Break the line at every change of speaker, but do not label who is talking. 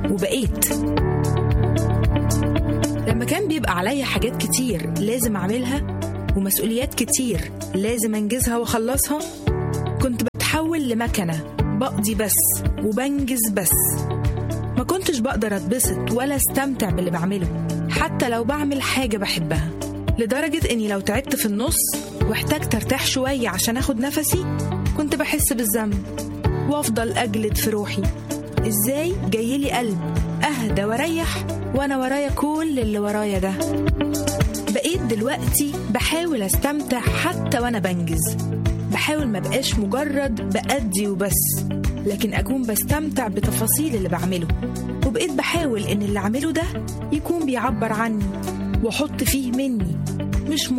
وبقيت لما كان بيبقى عليا حاجات كتير لازم أعملها ومسؤوليات كتير لازم أنجزها وأخلصها كنت بتحول لمكنة بقضي بس وبنجز بس ما كنتش بقدر أتبسط ولا استمتع باللي بعمله حتى لو بعمل حاجة بحبها لدرجة إني لو تعبت في النص واحتجت أرتاح شوية عشان أخد نفسي كنت بحس بالذنب وأفضل أجلد في روحي إزاي جايلي قلب أهدى وأريح وأنا ورايا كل اللي ورايا ده بقيت دلوقتي بحاول استمتع حتى وانا بنجز بحاول ما بقاش مجرد بأدي وبس لكن أكون بستمتع بتفاصيل اللي بعمله وبقيت بحاول إن اللي أعمله ده يكون بيعبر عني وأحط فيه مني مش